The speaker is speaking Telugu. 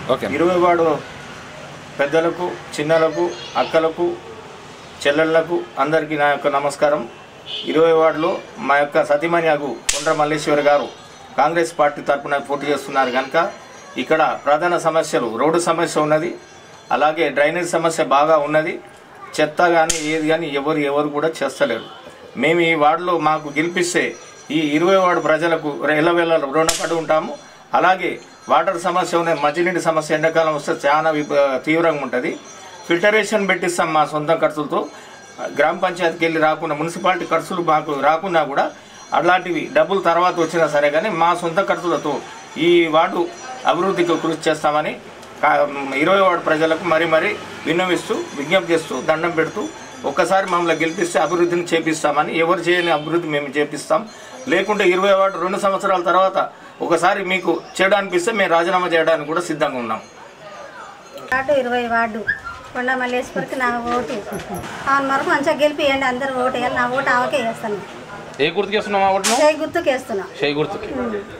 ఓకే ఇరవై వాడు పెద్దలకు చిన్నలకు అక్కలకు చెల్లెళ్లకు అందరికీ నా యొక్క నమస్కారం ఇరవై వార్డులో మా యొక్క సతీమణి అగు కొండ్ర మల్లేశ్వరి గారు కాంగ్రెస్ పార్టీ తరఫున పోటీ చేస్తున్నారు కనుక ఇక్కడ ప్రధాన సమస్యలు రోడ్డు సమస్య ఉన్నది అలాగే డ్రైనేజ్ సమస్య బాగా ఉన్నది చెత్త కానీ ఏది కానీ ఎవరు ఎవరు కూడా చేస్తలేరు మేము ఈ వార్డులో మాకు గెలిపిస్తే ఈ ఇరవై వార్డు ప్రజలకు ఎల్లవేళ రుణపడి ఉంటాము అలాగే వాటర్ సమస్య ఉన్నది మంచినీటి సమస్య ఎండాకాలం వస్తే చాలా విప- తీవ్రంగా ఉంటుంది ఫిల్టరేషన్ పెట్టిస్తాం మా సొంత ఖర్చులతో గ్రామ పంచాయతీకి వెళ్ళి రాకుండా మున్సిపాలిటీ ఖర్చులు మాకు రాకున్నా కూడా అలాంటివి డబ్బులు తర్వాత వచ్చినా సరే కానీ మా సొంత ఖర్చులతో ఈ వార్డు అభివృద్ధికి కృషి చేస్తామని కా- ఇరవై వార్డు ప్రజలకు మరీ మరీ విన్నవిస్తూ విజ్ఞప్తి చేస్తూ దండం పెడుతూ ఒక్కసారి మమ్మల్ని గెలిపిస్తే అభివృద్ధిని చేపిస్తామని ఎవరు చేయని అభివృద్ధి మేము చేపిస్తాం లేకుంటే ఇరవై వార్డు రెండు సంవత్సరాల తర్వాత ఒకసారి మీకు చేయడానికి ఇస్తే మేము రాజీనామా చేయడానికి కూడా సిద్ధంగా ఉన్నాం వార్డు ఇరవై వార్డు కొండ మల్లేశ్వరికి నా ఓటు అవును మరి మంచిగా గెలిపియండి అందరు ఓటు వేయాలి నా ఓటు ఆవకే వేస్తాను ఏ గుర్తుకేస్తున్నావు ఆ ఓటును చేయి గుర్తుకు వేస్తున్నా చేయి గుర్తుకి